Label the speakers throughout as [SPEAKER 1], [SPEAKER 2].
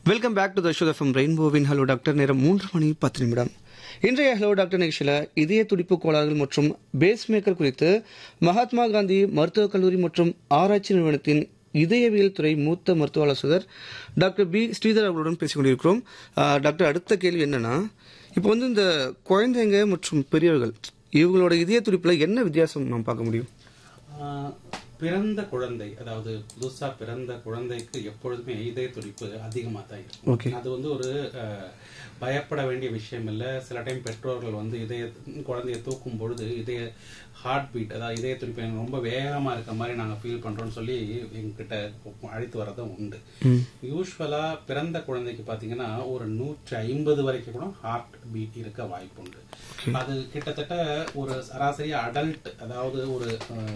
[SPEAKER 1] Welcome back to the show FM ரெயின்போவின் hello doctor நேரம் மூன்று மணி பத்து நிமிடம் இன்றைய ஹலோ டாக்டர் நிகழ்ச்சியில் இதய துடிப்பு கோளாறுகள் மற்றும் பேஸ் மேக்கர் குறித்து மகாத்மா காந்தி மருத்துவக் கல்லூரி மற்றும் ஆராய்ச்சி நிறுவனத்தின் இதயவியல் துறை மூத்த மருத்துவ ஆலோசகர் டாக்டர் பி ஸ்ரீதர் அவர்களுடன் பேசிக் கொண்டிருக்கிறோம் ஆஹ், டாக்டர் அடுத்த கேள்வி என்னன்னா இப்போ வந்து இந்த குழந்தைங்க மற்றும் பெரியவர்கள் இவங்களோட இதய துடிப்புல என்ன வித்தியாசம் நாம் பார்க்க முடியும்
[SPEAKER 2] ஆஹ் பிறந்த குழந்தை அதாவது புதுசா பிறந்த குழந்தைக்கு எப்பொழுதுமே இதய துடிப்பு அதிகமா தான்
[SPEAKER 1] Okay.
[SPEAKER 2] இருக்கும் அது வந்து ஒரு ஆஹ், பயப்பட வேண்டிய விஷயம் இல்ல சில டைம் பெற்றோர்கள் வந்து இதய குழந்தைய தூக்கும் பொழுது இதய ஹார்ட் பீட் அதாவது இதய துடிப்பு எனக்கு ரொம்ப வேகமா இருக்க மாதிரி நாங்க ஃபீல் பண்றோம்னு சொல்லி எங்ககிட்ட அழைத்து வரதும் உண்டு யூஸ்வலா பிறந்த குழந்தைக்கு பாத்தீங்கன்னா ஒரு நூற்றி ஐம்பது வரைக்கும் கூட ஹார்ட் பீட் இருக்க வாய்ப்புண்டு அது கிட்டத்தட்ட ஒரு சராசரி அடல்ட் அதாவது ஒரு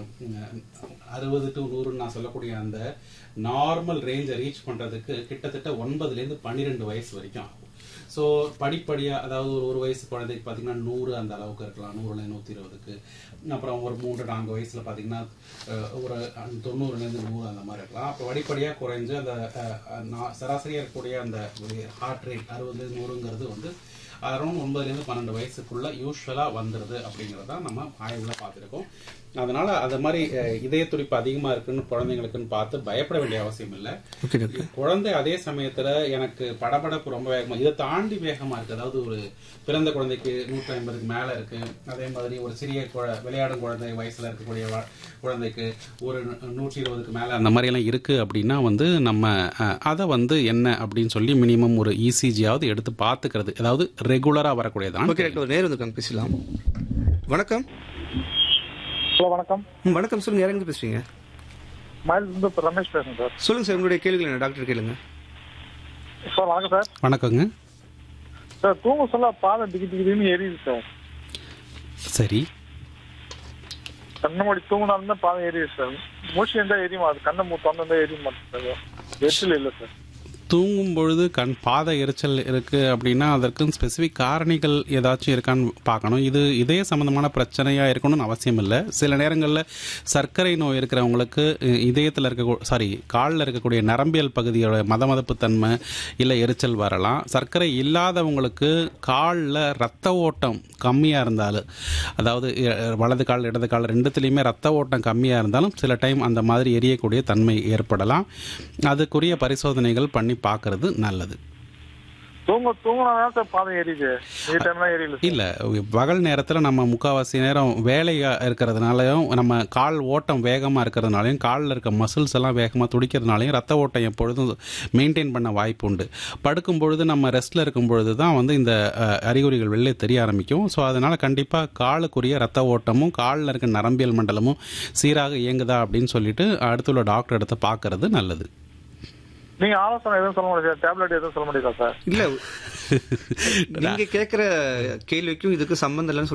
[SPEAKER 2] அறுபது டு நூறுன்னு நான் சொல்லக்கூடிய அந்த நார்மல் ரேஞ்சை ரீச் பண்றதுக்கு கிட்டத்தட்ட ஒன்பதுல இருந்து பன்னிரெண்டு வயசு வரைக்கும் ஆகும் ஸோ படிப்படியா அதாவது ஒரு ஒரு வயசு குழந்தைக்கு பார்த்தீங்கன்னா நூறு அந்த அளவுக்கு இருக்கலாம் நூறுல நூத்தி இருபதுக்கு அப்புறம் ஒரு மூன்று நான்கு வயசுல பார்த்தீங்கன்னா அஹ், ஒரு தொண்ணூறுல இருந்து நூறு அந்த மாதிரி இருக்கலாம் அப்போ படிப்படியா குறைஞ்சு அந்த அஹ், அஹ், நா- சராசரியா இருக்கக்கூடிய அந்த ஹார்ட் ரேட் அறுபதுல இருந்து நூறுங்கிறது வந்து அரௌண்ட் ஒன்பதுலேருந்து பன்னெண்டு வயசுக்குள்ள யூஸ்வலா வந்துருது அப்படிங்கறத நம்ம ஆய்வுல பார்த்திருக்கோம் அதனால அது மாதிரி அஹ், இதய துடிப்பு அதிகமா இருக்குன்னு குழந்தைங்களுக்குன்னு பார்த்து பயப்பட வேண்டிய அவசியம் இல்லை
[SPEAKER 1] ஓகே டாக்டர்
[SPEAKER 2] குழந்தை அதே சமயத்துல எனக்கு படபடப்பு ரொம்ப வேகமா இதை தாண்டி வேகமா இருக்கு அதாவது ஒரு பிறந்த குழந்தைக்கு நூற்றி ஐம்பதுக்கு மேல இருக்கு அதே மாதிரி ஒரு சிறிய குழ- விளையாடும் குழந்தை வயசுல இருக்கக்கூடிய வ- குழந்தைக்கு ஒரு நூ- நூற்றி இருபதுக்கு மேல அந்த மாதிரி எல்லாம் இருக்கு அப்படின்னா வந்து நம்ம அஹ், அதை வந்து என்ன அப்படின்னு சொல்லி மினிமம் ஒரு இசிஜியாவது எடுத்து பார்த்துக்கிறது அதாவது ரெகுலரா வரக்கூடியதான்
[SPEAKER 1] ஓகே டாக்டர் நேரம் இருக்காங்க பேசலாம் வணக்கம்
[SPEAKER 3] ஹலோ வணக்கம்
[SPEAKER 1] ம், வணக்கம் சொல்லுங்க யாருங்க பேசுறீங்க
[SPEAKER 3] மயிலிருந்து இப்போ ரமேஷ் பேசுறேன் சார்
[SPEAKER 1] சொல்லுங்க சார் உங்களுடைய கேள்விகள் என்ன டாக்டர் கேளுங்க
[SPEAKER 3] சார் வணக்கம் சார்
[SPEAKER 2] வணக்கங்க
[SPEAKER 3] சார் தூங்க சொல்ல பாதம் திக்கி திக்கின்னு எரியுது சார்
[SPEAKER 2] சரி
[SPEAKER 3] கண்ணை மூடி தூங்கினாலும் தான் பாதம் எரியுது சார் மூச்சு இருந்தால் எரியும் அது கண்ணை மூ திறந்து எரிய மாட்டேன் சார் எரிச்சல் இல்லை சார்
[SPEAKER 2] தூங்கும் பொழுது கண் பாத எரிச்சல் இருக்கு அப்படின்னா அதற்கு ஸ்பெசிபிக் காரணிகள் ஏதாச்சும் இருக்கான்னு பார்க்கணும் இது இதய சம்பந்தமான பிரச்சனையா இருக்கணும்னு அவசியம் இல்லை சில நேரங்களில் சர்க்கரை நோய் இருக்கிறவங்களுக்கு அஹ், இதயத்தில் இருக்க சாரி காலில் இருக்கக்கூடிய நரம்பியல் பகுதியோட மதமதப்பு தன்மை இல்லை எரிச்சல் வரலாம் சர்க்கரை இல்லாதவங்களுக்கு காலில் ரத்த ஓட்டம் கம்மியாக இருந்தாலும் அதாவது அஹ், வலது கால் இடது கால் ரெண்டுத்துலேயுமே ரத்த ஓட்டம் கம்மியாக இருந்தாலும் சில டைம் அந்த மாதிரி எரியக்கூடிய தன்மை ஏற்படலாம் அதுக்குரிய பரிசோதனைகள் பண்ணி பார்க்கறது நல்லது
[SPEAKER 3] தூங்க தூங்கினா தான் சார் பாதம் எரியுது இந்த டைம்லாம் எரியல சார்
[SPEAKER 2] இல்லை பகல் நேரத்தில் நம்ம முக்கால்வாசி நேரம் வேலையாக இருக்கிறதுனாலையும் நம்ம கால் ஓட்டம் வேகமாக இருக்கிறதுனாலையும் காலில் இருக்க மசில்ஸ் எல்லாம் வேகமாக துடிக்கிறதுனாலையும் ரத்த ஓட்டம் எப்பொழுதும் மெயின்டைன் பண்ண வாய்ப்பு உண்டு படுக்கும் பொழுது நம்ம ரெஸ்ட்டில் இருக்கும் பொழுது தான் வந்து இந்த அஹ், அறிகுறிகள் வெளியே தெரிய ஆரம்பிக்கும் ஸோ அதனால் கண்டிப்பாக காலுக்குரிய ரத்த ஓட்டமும் காலில் இருக்க நரம்பியல் மண்டலமும் சீராக இயங்குதா அப்படின்னு சொல்லிட்டு அடுத்துள்ள டாக்டர் எடுத்து பார்க்கறது நல்லது
[SPEAKER 3] நீங்க ஆலோசனை எதுவும் சொல்ல முடியாது சார் டேப்லெட் எதுவும் சொல்ல முடியுதா சார்
[SPEAKER 1] இல்ல நீங்க கேக்குற கேள்விக்கும் இதுக்கு சம்பந்தம் இல்லைன்னு